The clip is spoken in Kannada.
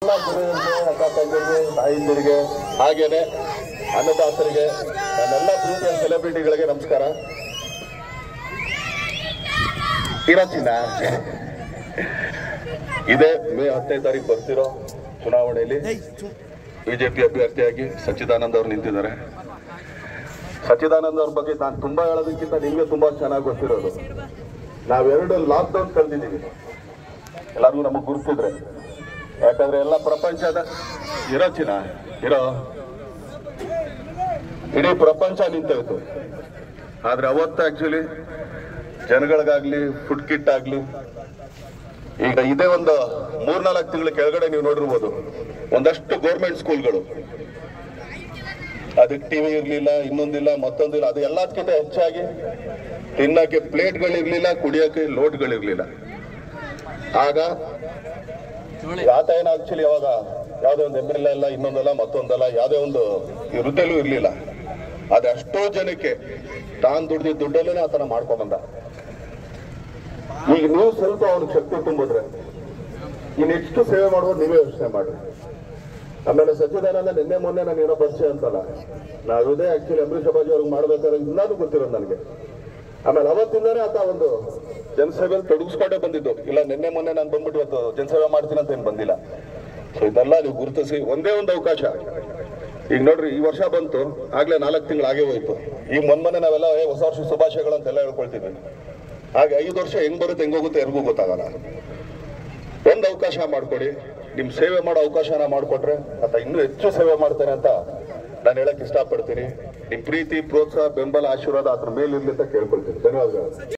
ಎಲ್ಲ ಗುರುವಿಗೆ ಅಕ್ಕ ತಂಗಿರಿಗೆ ತಾಯಿಂದಿರಿಗೆ ಹಾಗೇನೆ ಅನ್ನದಾಸರಿಗೆ ನನ್ನೆಲ್ಲ ಪ್ರೀತಿಯ ಸೆಲೆಬ್ರಿಟಿಗಳಿಗೆ ನಮಸ್ಕಾರ ಇರೋ ಚಿನ್ನ ಇದೇ ಮೇ ಹತ್ತನೇ ತಾರೀಕು ಬರ್ತಿರೋ ಚುನಾವಣೆಯಲ್ಲಿ ಬಿಜೆಪಿ ಅಭ್ಯರ್ಥಿಯಾಗಿ ಸಚ್ಚಿದಾನಂದ್ ಅವರು ನಿಂತಿದ್ದಾರೆ ಸಚ್ಚಿದಾನಂದ್ ಅವ್ರ ಬಗ್ಗೆ ನಾನು ತುಂಬಾ ಹೇಳೋದಕ್ಕಿಂತ ನಿಮ್ಗೆ ತುಂಬಾ ಚೆನ್ನಾಗಿ ಗೊತ್ತಿರೋದು ನಾವೆರಡು ಲಾಕ್ಡೌನ್ ಕಳೆದಿದ್ದೀವಿ ಎಲ್ಲರಿಗೂ ನಮಗೆ ಗುರುತಿದ್ರೆ ಯಾಕಂದ್ರೆ ಎಲ್ಲ ಪ್ರಪಂಚದ ಇರೋ ಚಿನ್ನ ಇರೋ ಇಡೀ ಪ್ರಪಂಚ ನಿಂತೋಯ್ತು ಆದ್ರೆ ಅವತ್ತು ಆಕ್ಚುಲಿ ಜನಗಳಿಗಾಗ್ಲಿ ಫುಡ್ ಕಿಟ್ ಆಗ್ಲಿ ಈಗ ಇದೇ ಒಂದು ಮೂರ್ನಾಲ್ಕು ತಿಂಗಳ ಕೆಳಗಡೆ ನೀವು ನೋಡಿರ್ಬೋದು ಒಂದಷ್ಟು ಗೌರ್ಮೆಂಟ್ ಸ್ಕೂಲ್ಗಳು ಅದಕ್ಕೆ ಟಿವಿ ಇರ್ಲಿಲ್ಲ ಇನ್ನೊಂದಿಲ್ಲ ಮತ್ತೊಂದಿಲ್ಲ ಅದು ಎಲ್ಲದಕ್ಕಿಂತ ಹೆಚ್ಚಾಗಿ ತಿನ್ನಕ್ಕೆ ಪ್ಲೇಟ್ಗಳಿರ್ಲಿಲ್ಲ ಕುಡಿಯೋಕೆ ಲೋಟ್ಗಳಿರ್ಲಿಲ್ಲ ಆಗ ಆತ ಏನ ಆಕ್ಚುಲಿ ಅವಾಗ ಯಾವ್ದೋ ಒಂದು ಎಮ್ ಎಲ್ ಎಲ್ಲ ಇನ್ನೊಂದಲ್ಲ ಮತ್ತೊಂದಲ್ಲ ಯಾವ್ದೇ ಒಂದು ವೃದ್ಧಲ್ಲೂ ಇರ್ಲಿಲ್ಲ ಅದೇ ಅಷ್ಟೋ ಜನಕ್ಕೆ ತಾನ್ ದುಡ್ದಿದ್ದ ದುಡ್ಡಲ್ಲೇ ಆತನ ಮಾಡ್ಕೊಂಡ್ ಬಂದ ಈಗ ನೀವು ಸ್ವಲ್ಪ ಅವ್ರಿಗೆ ಶಕ್ತಿ ತುಂಬಿದ್ರೆ ಇನ್ನೆಷ್ಟು ಸೇವೆ ಮಾಡುವುದು ನೀವೇ ಯೋಚನೆ ಮಾಡಿ ಆಮೇಲೆ ಸಚ್ಚಿದಾನಂದ ನಿನ್ನೆ ಮೊನ್ನೆ ನಾನು ಏನೋ ಪರಿಚಯ ಅಂತಲ್ಲ ನಾವು ಇದೇ ಆಕ್ಚುಲಿ ಅಂಬರೀಷ್ ಅಪ್ಪಾಜಿ ಅವ್ರಿಗೆ ಮಾಡ್ಬೇಕಾದ್ರೆ ಇನ್ನೂ ಗೊತ್ತಿರೋದು ನನಗೆ ಆಮೇಲೆ ಅವತ್ತಿಂದಾನೇ ಆತ ಒಂದು ಜನಸೇವೆಯಲ್ಲಿ ತೊಡಗಿಸ್ಕೊಂಡೇ ಬಂದಿದ್ದು ಇಲ್ಲ ನಿನ್ನೆ ಮೊನ್ನೆ ನಾನು ಬಂದ್ಬಿಟ್ಟು ಇವತ್ತು ಜನಸೇವೆ ಮಾಡ್ತೀನಿ ಅಂತ ಏನು ಬಂದಿಲ್ಲ ಸೊ ಇದೆಲ್ಲ ನೀವು ಗುರುತಿಸಿ ಒಂದೇ ಒಂದು ಅವಕಾಶ ಈಗ ನೋಡ್ರಿ ಈ ವರ್ಷ ಬಂತು ಆಗ್ಲೇ ನಾಲ್ಕು ತಿಂಗಳು ಆಗೇ ಹೋಯ್ತು ಈಗ ಮೊನ್ನೆ ನಾವೆಲ್ಲ ಏ ಹೊಸ ವರ್ಷ ಶುಭಾಶಯಗಳು ಅಂತೆಲ್ಲ ಹೇಳ್ಕೊಳ್ತೀವಿ ಹಾಗೆ ಐದು ವರ್ಷ ಹೆಂಗ್ ಬರುತ್ತೆ ಹೆಂಗ್ ಹೋಗುತ್ತೆ ಯಾರಿಗೂ ಗೊತ್ತಾಗಲ್ಲ ಒಂದು ಅವಕಾಶ ಮಾಡ್ಕೊಡಿ ನಿಮ್ ಸೇವೆ ಮಾಡೋ ಅವಕಾಶನ ಮಾಡ್ಕೊಟ್ರೆ ಅಥವಾ ಇನ್ನೂ ಹೆಚ್ಚು ಸೇವೆ ಮಾಡ್ತೇನೆ ಅಂತ ನಾನು ಹೇಳಕ್ ಇಷ್ಟಪಡ್ತೀನಿ ನಿಮ್ ಪ್ರೀತಿ ಪ್ರೋತ್ಸಾಹ ಬೆಂಬಲ ಆಶೀರ್ವಾದ ಅದ್ರ ಮೇಲಿರ್ಲಿ ಅಂತ ಕೇಳ್ಕೊಳ್ತೀನಿ ಧನ್ಯವಾದಗಳು